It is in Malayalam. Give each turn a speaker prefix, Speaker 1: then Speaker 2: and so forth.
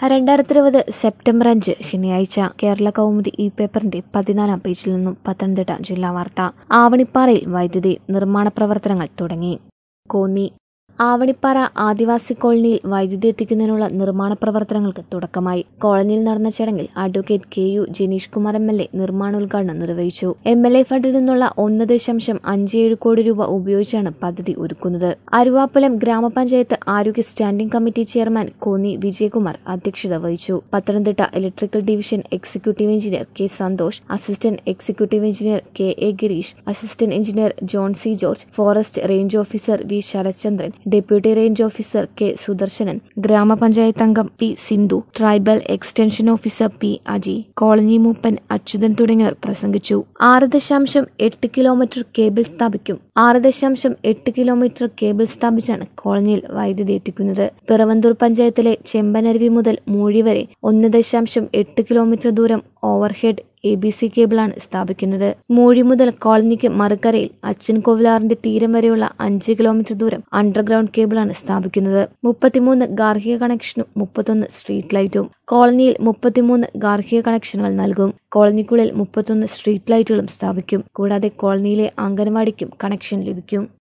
Speaker 1: രണ്ടായിരത്തി ഇരുപത് സെപ്റ്റംബർ അഞ്ച് ശനിയാഴ്ച കേരള കൗമുദി ഈ പേപ്പറിന്റെ പതിനാലാം പേജിൽ നിന്നും പത്തനംതിട്ട ജില്ലാ വാർത്ത ആവണിപ്പാറയിൽ വൈദ്യുതി നിർമ്മാണ പ്രവർത്തനങ്ങൾ തുടങ്ങി കോന്നി ആവണിപ്പാറ ആദിവാസി കോളനിയിൽ വൈദ്യുതി എത്തിക്കുന്നതിനുള്ള നിർമ്മാണ പ്രവർത്തനങ്ങൾക്ക് തുടക്കമായി കോളനിയിൽ നടന്ന ചടങ്ങിൽ advocate K U Janeesh Kumar M L A നിർമ്മാണോദ്ഘാടനം നിർവഹിച്ചു എം എൽ എ ഫണ്ടിൽ നിന്നുള്ള ഒന്ന് ദശാംശം അഞ്ച് ഏഴ് കോടി രൂപ ഉപയോഗിച്ചാണ് പദ്ധതി ഒരുക്കുന്നത് അരുവാപ്പലം ഗ്രാമപഞ്ചായത്ത് ആരോഗ്യ standing committee chairman Konni Vijayakumar അധ്യക്ഷത വഹിച്ചു Pathanamthitta electrical division executive engineer K Santhosh assistant executive engineer K A Gireesh assistant engineer John C George forest range officer V Sarathchandran deputy range officer K Sudarsanan ഗ്രാമപഞ്ചായത്ത് അംഗം P Sindhu tribal extension officer P Aji colony മൂപ്പൻ അച്യുതൻ തുടങ്ങിയവർ പ്രസംഗിച്ചു ആറ് ദശാംശം എട്ട് കിലോമീറ്റർ കേബിൾ സ്ഥാപിക്കും ആറ് ദശാംശം എട്ട് കിലോമീറ്റർ കേബിൾ സ്ഥാപിച്ചാണ് കോളനിയിൽ വൈദ്യുതി എത്തിക്കുന്നത് പിറവന്തൂർ പഞ്ചായത്തിലെ ചെമ്പനരുവി മുതൽ മൂഴി വരെ ഒന്ന് ദശാംശം എട്ട് കിലോമീറ്റർ ദൂരം ഓവർഹെഡ് എ ബി സി കേബിളാണ് സ്ഥാപിക്കുന്നത് മൂഴി മുതൽ കോളനിക്ക് മറുകരയിൽ അച്ഛൻ കോവിലാറിന്റെ തീരം വരെയുള്ള അഞ്ച് കിലോമീറ്റർ ദൂരം അണ്ടർഗ്രൗണ്ട് കേബിളാണ് സ്ഥാപിക്കുന്നത് മുപ്പത്തിമൂന്ന് ഗാർഹിക കണക്ഷനും മുപ്പത്തൊന്ന് സ്ട്രീറ്റ് ലൈറ്റും കോളനിയിൽ മുപ്പത്തിമൂന്ന് ഗാർഹിക കണക്ഷനുകൾ നൽകും കോളനിക്കുള്ളിൽ മുപ്പത്തൊന്ന് സ്ട്രീറ്റ് ലൈറ്റുകളും സ്ഥാപിക്കും കൂടാതെ കോളനിയിലെ അംഗൻവാടിക്കും കണക്ഷൻ ലഭിക്കും